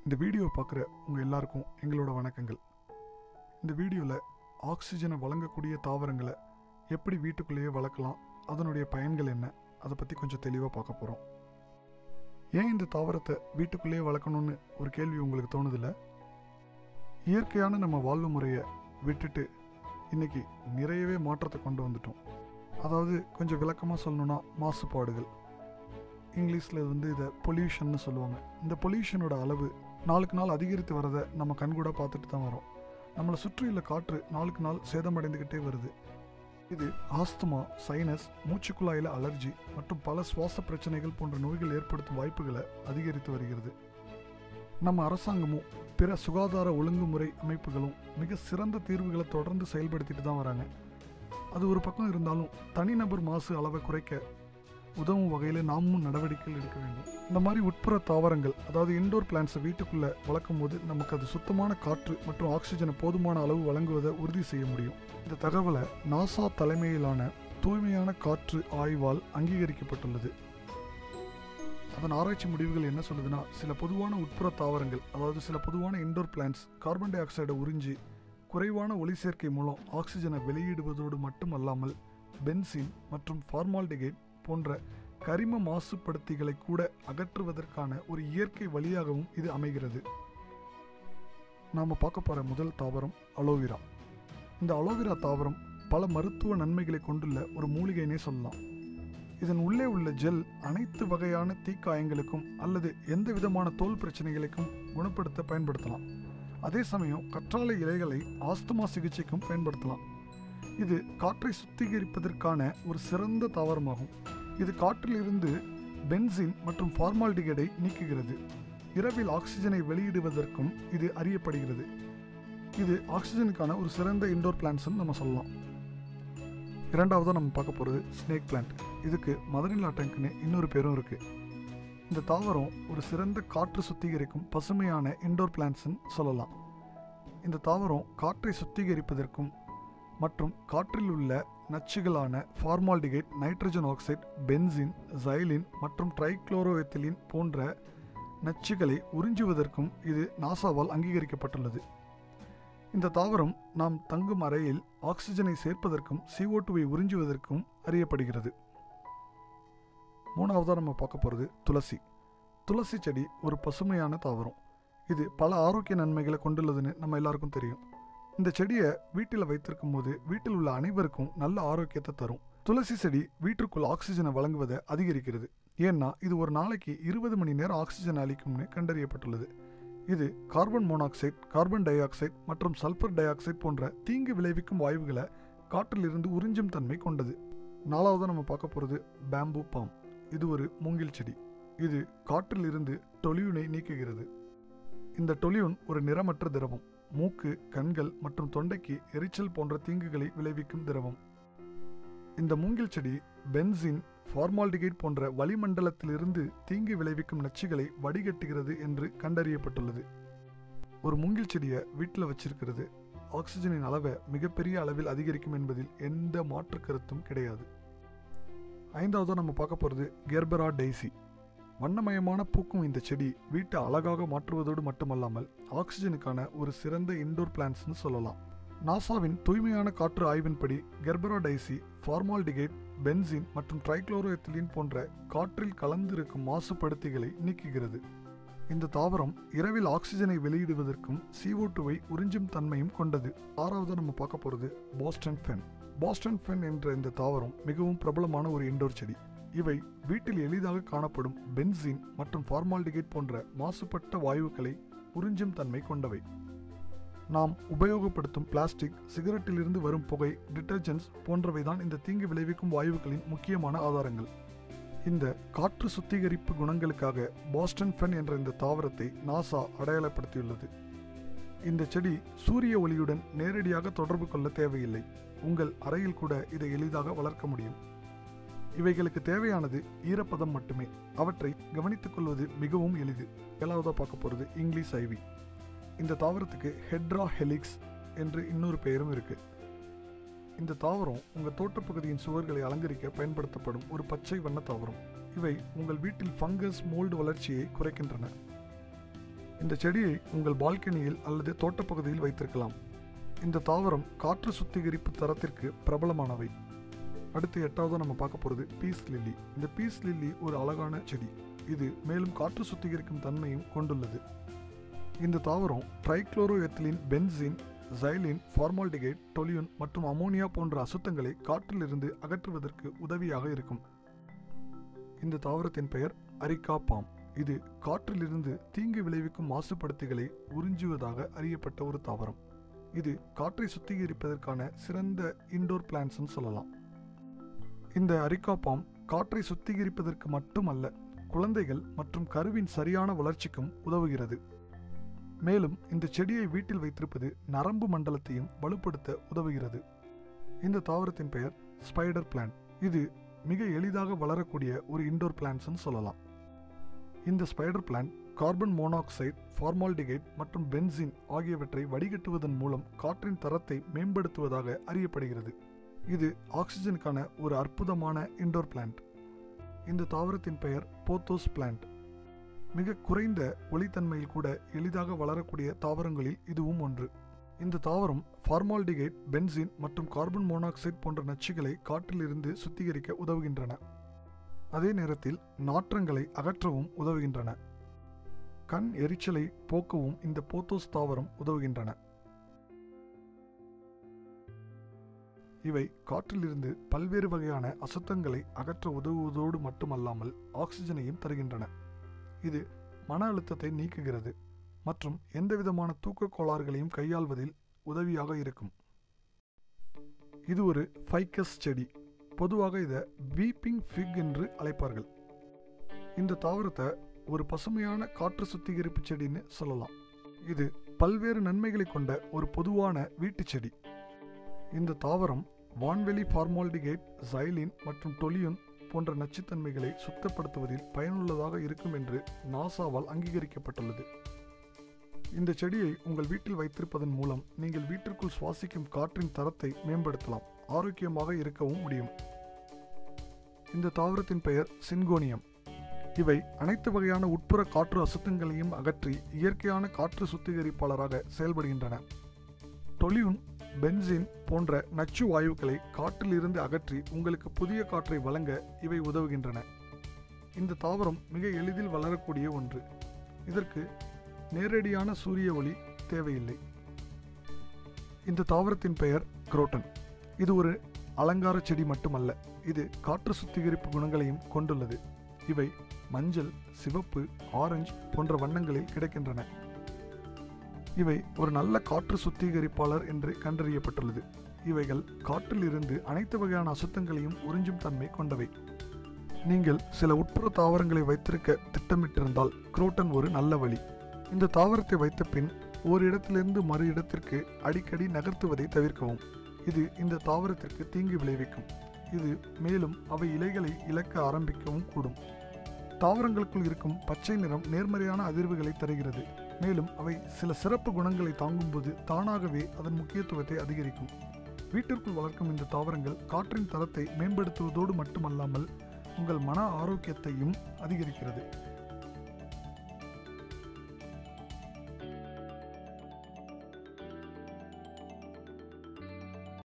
இந்த வீடியோ பார்க்குற உங்கள் எல்லாருக்கும் எங்களோட வணக்கங்கள் இந்த வீடியோவில் ஆக்சிஜனை வழங்கக்கூடிய தாவரங்களை எப்படி வீட்டுக்குள்ளேயே வளர்க்கலாம் அதனுடைய பயன்கள் என்ன அதை பற்றி கொஞ்சம் தெளிவாக பார்க்க போகிறோம் ஏன் இந்த தாவரத்தை வீட்டுக்குள்ளேயே வளர்க்கணும்னு ஒரு கேள்வி உங்களுக்கு தோணுதில்ல இயற்கையான நம்ம வாழ்வு முறையை விட்டுட்டு இன்னைக்கு நிறையவே மாற்றத்தை கொண்டு வந்துட்டோம் அதாவது கொஞ்சம் விளக்கமாக சொல்லணும்னா மாசுபாடுகள் இங்கிலீஷில் வந்து இதை பொல்யூஷன்னு சொல்லுவாங்க இந்த பொல்யூஷனோட அளவு நாளுக்கு நாள் அதிகரித்து வரதை நம்ம கண்கூட பார்த்துட்டு தான் வரோம் நம்மளை சுற்றியுள்ள காற்று நாளுக்கு நாள் சேதமடைந்துக்கிட்டே வருது இது ஆஸ்துமா சைனஸ் மூச்சுக்குழாயில் அலர்ஜி மற்றும் பல சுவாச பிரச்சனைகள் போன்ற நோய்கள் ஏற்படுத்தும் வாய்ப்புகளை அதிகரித்து வருகிறது நம்ம அரசாங்கமும் பிற சுகாதார ஒழுங்குமுறை அமைப்புகளும் மிக சிறந்த தீர்வுகளை தொடர்ந்து செயல்படுத்திட்டு தான் வராங்க அது ஒரு பக்கம் இருந்தாலும் தனிநபர் மாசு அளவை குறைக்க உதவும் வகையில் நாமும் நடவடிக்கைகள் எடுக்க வேண்டும் இந்த மாதிரி உட்புற தாவரங்கள் அதாவது இன்டோர் பிளான்ஸை வீட்டுக்குள்ளே வளர்க்கும் போது நமக்கு அது சுத்தமான காற்று மற்றும் ஆக்சிஜனை போதுமான அளவு வழங்குவதை உறுதி செய்ய முடியும் இந்த தகவலை நாசா தலைமையிலான தூய்மையான காற்று ஆய்வால் அங்கீகரிக்கப்பட்டுள்ளது அதன் ஆராய்ச்சி முடிவுகள் என்ன சொல்லுதுன்னா சில பொதுவான உட்புற தாவரங்கள் அதாவது சில பொதுவான இன்டோர் பிளான்ஸ் கார்பன் டை ஆக்சைடை உறிஞ்சி குறைவான ஒளி சேர்க்கை மூலம் ஆக்சிஜனை வெளியிடுவதோடு மட்டுமல்லாமல் பென்சின் மற்றும் ஃபார்மால்டிகைட் போன்ற கரிம மாசுபடுத்திகளை கூட அகற்றுவதற்கான ஒரு இயற்கை வழியாகவும் இது அமைகிறது நாம் பார்க்க போகிற முதல் தாவரம் அலோவிரா இந்த அலோவிரா தாவரம் பல மருத்துவ நன்மைகளை கொண்டுள்ள ஒரு மூலிகைனே சொல்லலாம் இதன் உள்ளே உள்ள ஜெல் அனைத்து வகையான தீக்காயங்களுக்கும் அல்லது எந்த விதமான தோல் பிரச்சனைகளுக்கும் குணப்படுத்த பயன்படுத்தலாம் அதே சமயம் கற்றாழை இலைகளை ஆஸ்துமா சிகிச்சைக்கும் பயன்படுத்தலாம் இது காற்றை சுத்திகரிப்பதற்கான ஒரு சிறந்த தாவரமாகும் இது காற்றிலிருந்து பென்சின் மற்றும் ஃபார்மால்டிகைடை நீக்குகிறது இரவில் ஆக்சிஜனை வெளியிடுவதற்கும் இது அறியப்படுகிறது இது ஆக்சிஜனுக்கான ஒரு சிறந்த இன்டோர் பிளான்ட்ஸ்னு நம்ம சொல்லலாம் இரண்டாவதாக நம்ம பார்க்க போகிறது ஸ்னேக் பிளான்ட் இதுக்கு மதனிலா டேங்க்னு இன்னொரு பேரும் இருக்குது இந்த தாவரம் ஒரு சிறந்த காற்று சுத்திகரிக்கும் பசுமையான இன்டோர் பிளான்ட்ஸ்னு சொல்லலாம் இந்த தாவரம் காற்றை சுத்திகரிப்பதற்கும் மற்றும் காற்றில் உள்ள நச்சுகளான formaldehyde nitrogen oxide benzene xylene மற்றும் ட்ரைக்ளோரோஎத்திலின் போன்ற நச்சுகளை உறிஞ்சுவதற்கும் இது நாசாவால் அங்கீகரிக்கப்பட்டுள்ளது இந்த தாவரம் நாம் தங்கும் அறையில் ஆக்சிஜனை சேர்ப்பதற்கும் CO2 டூவை உறிஞ்சுவதற்கும் அறியப்படுகிறது மூணாவதாக நம்ம பார்க்க போகிறது துளசி துளசி செடி ஒரு பசுமையான தாவரம் இது பல ஆரோக்கிய நன்மைகளை கொண்டுள்ளதுன்னு நம்ம எல்லாருக்கும் தெரியும் இந்த செடியை வீட்டில் வைத்திருக்கும் போது வீட்டில் உள்ள அனைவருக்கும் நல்ல ஆரோக்கியத்தை தரும் துளசி செடி வீட்டிற்குள் ஆக்சிஜனை வழங்குவதை அதிகரிக்கிறது ஏன்னா இது ஒரு நாளைக்கு இருபது மணி நேரம் ஆக்சிஜன் அளிக்கும்னு கண்டறியப்பட்டுள்ளது இது carbon monoxide carbon dioxide மற்றும் சல்பர் டை ஆக்சைடு போன்ற தீங்கு விளைவிக்கும் வாயுகளை காற்றிலிருந்து உறிஞ்சும் தன்மை கொண்டது நாலாவதாக நம்ம பார்க்க போகிறது பேம்பு பாம் இது ஒரு மூங்கில் செடி இது காற்றிலிருந்து டொலியூனை நீக்குகிறது இந்த டொலியூன் ஒரு நிறமற்ற திரவம் மூக்கு கண்கள் மற்றும் தொண்டைக்கு எரிச்சல் போன்ற தீங்குகளை விளைவிக்கும் திரவம் இந்த மூங்கில் செடி பென்சின் ஃபார்மால்டிகைட் போன்ற வளிமண்டலத்திலிருந்து தீங்கு விளைவிக்கும் நச்சுகளை வடிகட்டுகிறது என்று கண்டறியப்பட்டுள்ளது ஒரு மூங்கில் செடியை வீட்டில் வச்சிருக்கிறது ஆக்சிஜனின் அளவை மிகப்பெரிய அளவில் அதிகரிக்கும் என்பதில் எந்த மாற்று கருத்தும் கிடையாது ஐந்தாவதாக நம்ம பார்க்க போகிறது கெர்பரா டெய்சி வண்ணமயமான பூக்கும் இந்த செடி வீட்டை அழகாக மாற்றுவதோடு மட்டுமல்லாமல் ஆக்சிஜனுக்கான ஒரு சிறந்த இன்டோர் பிளான்ட்ஸ்னு சொல்லலாம் நாசாவின் தூய்மையான காற்று ஆய்வின்படி கெர்பரோடைசி ஃபார்மால்டிகைட் பென்சின் மற்றும் ட்ரைக்ளோரோஎத்திலின் போன்ற காற்றில் கலந்திருக்கும் மாசுபடுத்திகளை நீக்குகிறது இந்த தாவரம் இரவில் ஆக்சிஜனை வெளியிடுவதற்கும் CO2 டூவை உறிஞ்சும் தன்மையும் கொண்டது ஆறாவது நம்ம பார்க்க போகிறது பாஸ்டன் ஃபென் பாஸ்டன் ஃபென் என்ற இந்த தாவரம் மிகவும் பிரபலமான ஒரு இன்டோர் செடி இவை வீட்டில் எளிதாக காணப்படும் பென்சின் மற்றும் ஃபார்மால்டிகைட் போன்ற மாசுபட்ட வாயுக்களை உறிஞ்சும் தன்மை கொண்டவை நாம் உபயோகப்படுத்தும் பிளாஸ்டிக் சிகரெட்டிலிருந்து வரும் புகை டிட்டர்ஜென்ட்ஸ் போன்றவைதான் இந்த தீங்கு விளைவிக்கும் வாயுக்களின் முக்கியமான ஆதாரங்கள் இந்த காற்று சுத்திகரிப்பு குணங்களுக்காக பாஸ்டன் ஃபென் என்ற இந்த தாவரத்தை நாசா அடையாளப்படுத்தியுள்ளது இந்த செடி சூரிய ஒளியுடன் நேரடியாக தொடர்பு கொள்ள தேவையில்லை உங்கள் அறையில் கூட இதை எளிதாக வளர்க்க முடியும் இவைகளுக்கு தேவையானது ஈரப்பதம் மட்டுமே அவற்றை கவனித்துக் கொள்வது மிகவும் எளிது ஏழாவதாக பார்க்க போகிறது இங்கிலீஷ் ஐவி இந்த தாவரத்துக்கு ஹெட்ரா ஹெலிக்ஸ் என்று இன்னொரு பெயரும் இருக்கு இந்த தாவரம் உங்கள் தோட்டப்பகுதியின் சுவர்களை அலங்கரிக்க பயன்படுத்தப்படும் ஒரு பச்சை வண்ண தாவரம் இவை உங்கள் வீட்டில் ஃபங்கஸ் மோல்டு வளர்ச்சியை குறைக்கின்றன இந்த செடியை உங்கள் பால்கனியில் அல்லது தோட்டப்பகுதியில் வைத்திருக்கலாம் இந்த தாவரம் காற்று சுத்திகரிப்பு தரத்திற்கு பிரபலமானவை அடுத்து எட்டாவது நம்ம பார்க்க போகிறது பீஸ் லில்லி இந்த பீஸ் லில்லி ஒரு அழகான செடி இது மேலும் காற்று சுத்திகரிக்கும் தன்மையும் கொண்டுள்ளது இந்த தாவரம் trichloroethylene benzene xylene formaldehyde toluene மற்றும் அமோனியா போன்ற அசுத்தங்களை காற்றிலிருந்து அகற்றுவதற்கு உதவியாக இருக்கும் இந்த தாவரத்தின் பெயர் அரிக்கா பாம் இது காற்றிலிருந்து தீங்கு விளைவிக்கும் மாசுபடுத்திகளை உறிஞ்சுவதாக அறியப்பட்ட ஒரு தாவரம் இது காற்றை சுத்திகரிப்பதற்கான சிறந்த இன்டோர் பிளான்ட்ஸ்னு சொல்லலாம் இந்த அரிக்கா பாம் காற்றை சுத்திகரிப்பதற்கு மட்டுமல்ல குழந்தைகள் மற்றும் கருவின் சரியான வளர்ச்சிக்கும் உதவுகிறது மேலும் இந்த செடியை வீட்டில் வைத்திருப்பது நரம்பு மண்டலத்தையும் வலுப்படுத்த உதவுகிறது இந்த தாவரத்தின் பெயர் ஸ்பைடர் பிளான்ட் இது மிக எளிதாக வளரக்கூடிய ஒரு இன்டோர் பிளான்ட்ஸ்னு சொல்லலாம் இந்த spider plant carbon monoxide formaldehyde மற்றும் பென்சின் ஆகியவற்றை வடிகட்டுவதன் மூலம் காற்றின் தரத்தை மேம்படுத்துவதாக அறியப்படுகிறது இது ஆக்சிஜனுக்கான ஒரு அற்புதமான இன்டோர் பிளான்ட் இந்த தாவரத்தின் பெயர் போத்தோஸ் பிளான்ட் மிக குறைந்த ஒளித்தன்மையில் கூட எளிதாக வளரக்கூடிய தாவரங்களில் இதுவும் ஒன்று இந்த தாவரம் ஃபார்மால்டிகைட் பென்சின் மற்றும் கார்பன் மோனாக்சைடு போன்ற நச்சுகளை காற்றிலிருந்து சுத்திகரிக்க உதவுகின்றன அதே நேரத்தில் நாற்றங்களை அகற்றவும் உதவுகின்றன கண் எரிச்சலை போக்கவும் இந்த போத்தோஸ் தாவரம் உதவுகின்றன இவை காற்றிலிருந்து பல்வேறு வகையான அசுத்தங்களை அகற்ற உதவுவதோடு மட்டுமல்லாமல் ஆக்சிஜனையும் தருகின்றன இது மன அழுத்தத்தை நீக்குகிறது மற்றும் எந்தவிதமான தூக்க கோளாறுகளையும் கையாள்வதில் உதவியாக இருக்கும் இது ஒரு ஃபைக்கஸ் செடி பொதுவாக இதை வீப்பிங் ஃபிக் என்று அழைப்பார்கள் இந்த தாவரத்தை ஒரு பசுமையான காற்று சுத்திகரிப்பு செடின்னு சொல்லலாம் இது பல்வேறு நன்மைகளை கொண்ட ஒரு பொதுவான வீட்டு செடி இந்த தாவரம் வான்வெளி ஃபார்மால்டிகைட் ஜைலின் மற்றும் டொலியுன் போன்ற நச்சுத்தன்மைகளை சுத்தப்படுத்துவதில் பயனுள்ளதாக இருக்கும் என்று நாசாவால் அங்கீகரிக்கப்பட்டுள்ளது இந்த செடியை உங்கள் வீட்டில் வைத்திருப்பதன் மூலம் நீங்கள் வீட்டிற்குள் சுவாசிக்கும் காற்றின் தரத்தை மேம்படுத்தலாம் ஆரோக்கியமாக இருக்கவும் முடியும் இந்த தாவரத்தின் பெயர் சின்கோனியம் இவை அனைத்து வகையான உட்புற காற்று அசுத்தங்களையும் அகற்றி இயற்கையான காற்று சுத்திகரிப்பாளராக செயல்படுகின்றன டொலியுன் பென்சின் போன்ற நச்சு வாயுக்களை காற்றிலிருந்து அகற்றி உங்களுக்கு புதிய காற்றை வழங்க இவை உதவுகின்றன இந்த தாவரம் மிக எளிதில் வளரக்கூடிய ஒன்று இதற்கு நேரடியான சூரிய ஒளி தேவையில்லை இந்த தாவரத்தின் பெயர் குரோட்டன் இது ஒரு அலங்கார செடி மட்டுமல்ல இது காற்று சுத்திகரிப்பு குணங்களையும் கொண்டுள்ளது இவை மஞ்சள் சிவப்பு ஆரஞ்சு போன்ற வண்ணங்களில் கிடைக்கின்றன இவை ஒரு நல்ல காற்று சுத்திகரிப்பாளர் என்று கண்டறியப்பட்டுள்ளது இவைகள் காற்றில் இருந்து அனைத்து வகையான அசுத்தங்களையும் உறிஞ்சும் தன்மை கொண்டவை நீங்கள் சில உட்புற தாவரங்களை வைத்திருக்க திட்டமிட்டிருந்தால் குரோட்டன் ஒரு நல்ல வழி இந்த தாவரத்தை வைத்த பின் ஒரு இடத்திலிருந்து மறு இடத்திற்கு அடிக்கடி நகர்த்துவதை தவிர்க்கவும் இது இந்த தாவரத்திற்கு தீங்கு விளைவிக்கும் இது மேலும் அவை இலைகளை இழக்க ஆரம்பிக்கவும் கூடும் தாவரங்களுக்குள் இருக்கும் பச்சை நிறம் நேர்மறையான அதிர்வுகளை தருகிறது மேலும் அவை சில சிறப்பு குணங்களை தாங்கும்போது தானாகவே அதன் முக்கியத்துவத்தை அதிகரிக்கும் வீட்டிற்குள் வளர்க்கும் இந்த தாவரங்கள் காற்றின் தரத்தை மேம்படுத்துவதோடு மட்டுமல்லாமல் உங்கள் மன ஆரோக்கியத்தையும் அதிகரிக்கிறது